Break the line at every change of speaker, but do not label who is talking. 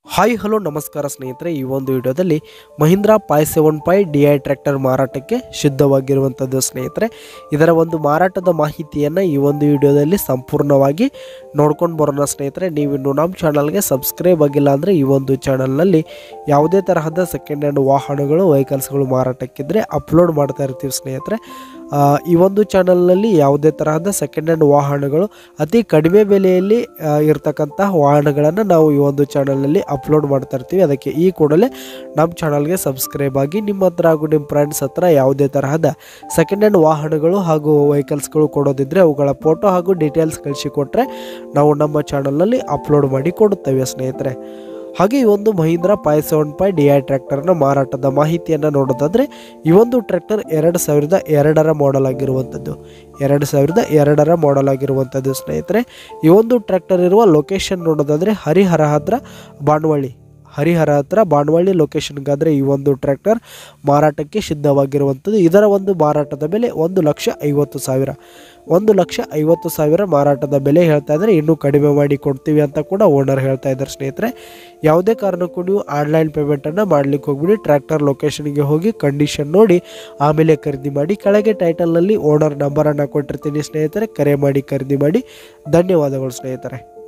hi hello ನಮಸ್ಕಾರ ಸ್ನೇಹಿತರೆ ಈ ಒಂದು ವಿಡಿಯೋದಲ್ಲಿ Mahindra five seven five D I tractor ಮಾರಾಟಕ್ಕೆ ಸಿದ್ಧವಾಗಿರುವಂಥದ್ದು ಸ್ನೇಹಿತರೆ ಇದರ ಒಂದು ಮಾರಾಟದ ಮಾಹಿತಿಯನ್ನು ಈ ಒಂದು ವಿಡಿಯೋದಲ್ಲಿ ಸಂಪೂರ್ಣವಾಗಿ ನೋಡ್ಕೊಂಡು ಬರೋಣ ಸ್ನೇಹಿತರೆ ನೀವಿನ್ನು ನಮ್ಮ ಚಾನಲ್ಗೆ ಸಬ್ಸ್ಕ್ರೈಬ್ ಆಗಿಲ್ಲ ಅಂದರೆ ಈ ಒಂದು ಚಾನಲ್ನಲ್ಲಿ ಯಾವುದೇ ತರಹದ ಸೆಕೆಂಡ್ ಹ್ಯಾಂಡ್ ವಾಹನಗಳು ವೆಹಿಕಲ್ಸ್ಗಳು ಮಾರಾಟಕ್ಕಿದ್ರೆ ಅಪ್ಲೋಡ್ ಮಾಡ್ತಾ ಇರ್ತೀವಿ ಸ್ನೇಹಿತರೆ ಆ, ಈ ಒಂದು ಚಾನಲ್ನಲ್ಲಿ ಯಾವುದೇ ತರಹದ ಸೆಕೆಂಡ್ ಹ್ಯಾಂಡ್ ವಾಹನಗಳು ಅತಿ ಕಡಿಮೆ ಬೆಲೆಯಲ್ಲಿ ಆ, ಇರ್ತಕ್ಕಂತಹ ವಾಹನಗಳನ್ನು ನಾವು ಈ ಒಂದು ಚಾನಲ್ನಲ್ಲಿ ಅಪ್ಲೋಡ್ ಮಾಡ್ತಾ ಇರ್ತೀವಿ ಅದಕ್ಕೆ ಈ ಕೂಡಲೇ ನಮ್ಮ ಚಾನಲ್ಗೆ ಸಬ್ಸ್ಕ್ರೈಬ್ ಆಗಿ ನಿಮ್ಮ ಹತ್ರ ಹಾಗೂ ನಿಮ್ಮ ಫ್ರೆಂಡ್ಸ್ ಹತ್ರ ಯಾವುದೇ ತರಹದ ಸೆಕೆಂಡ್ ಹ್ಯಾಂಡ್ ವಾಹನಗಳು ಹಾಗೂ ವೆಹಿಕಲ್ಸ್ಗಳು ಕೊಡೋದಿದ್ರೆ ಅವುಗಳ ಫೋಟೋ ಹಾಗೂ ಡೀಟೇಲ್ಸ್ ಕಳಿಸಿಕೊಟ್ರೆ ನಾವು ನಮ್ಮ ಚಾನಲ್ನಲ್ಲಿ ಅಪ್ಲೋಡ್ ಮಾಡಿ ಕೊಡುತ್ತೇವೆ ಸ್ನೇಹಿತರೆ ಹಾಗೆ ಈ ಒಂದು Mahindra five seven five D I ಟ್ರ್ಯಾಕ್ಟರ್ನ ಮಾರಾಟದ ಮಾಹಿತಿಯನ್ನು ನೋಡೋದಾದರೆ ಈ ಒಂದು ಟ್ರ್ಯಾಕ್ಟರ್ ಎರಡು ಸಾವಿರದ ಎರಡರ ಮಾಡೆಲ್ ಆಗಿರುವಂಥದ್ದು ಎರಡು ಸಾವಿರದ ಎರಡರ ಮಾಡೆಲ್ ಆಗಿರುವಂಥದ್ದು ಸ್ನೇಹಿತರೆ ಈ ಒಂದು ಟ್ರ್ಯಾಕ್ಟರ್ ಇರುವ ಲೊಕೇಶನ್ ನೋಡೋದಾದರೆ ಹರಿಹರ ಹತ್ರ ಬಾಣವಳ್ಳಿ ಹರಿಹರ ಹತ್ರ ಬಾಣವಳ್ಳಿ ಲೊಕೇಶನ್ಗಾದರೆ ಈ ಒಂದು ಟ್ರ್ಯಾಕ್ಟರ್ ಮಾರಾಟಕ್ಕೆ ಸಿದ್ಧವಾಗಿರುವಂಥದ್ದು ಇದರ ಒಂದು ಮಾರಾಟದ ಬೆಲೆ ಒಂದು ಲಕ್ಷ ಐವತ್ತು ಸಾವಿರ ಒಂದು ಲಕ್ಷ ಐವತ್ತು ಸಾವಿರ ಮಾರಾಟದ ಬೆಲೆ ಹೇಳ್ತಾ ಇದ್ದಾರೆ ಇನ್ನೂ ಕಡಿಮೆ ಮಾಡಿ ಕೊಡ್ತೀವಿ ಅಂತ ಕೂಡ ಓನರ್ ಹೇಳ್ತಾ ಇದ್ದಾರೆ ಸ್ನೇಹಿತರೆ ಯಾವುದೇ ಕಾರಣಕ್ಕೂ ನೀವು ಆನ್ಲೈನ್ ಪೇಮೆಂಟನ್ನು ಮಾಡ್ಲಿಕ್ಕೆ ಹೋಗ್ಬಿಡಿ ಟ್ರ್ಯಾಕ್ಟರ್ ಲೊಕೇಶನ್ಗೆ ಹೋಗಿ ಕಂಡೀಷನ್ ನೋಡಿ ಆಮೇಲೆ ಖರೀದಿ ಮಾಡಿ ಕೆಳಗೆ ಟೈಟಲ್ನಲ್ಲಿ ಓನರ್ ನಂಬರನ್ನು ಕೊಟ್ಟಿರ್ತೀನಿ ಸ್ನೇಹಿತರೆ ಕರೆ ಮಾಡಿ ಖರೀದಿ ಮಾಡಿ ಧನ್ಯವಾದಗಳು ಸ್ನೇಹಿತರೆ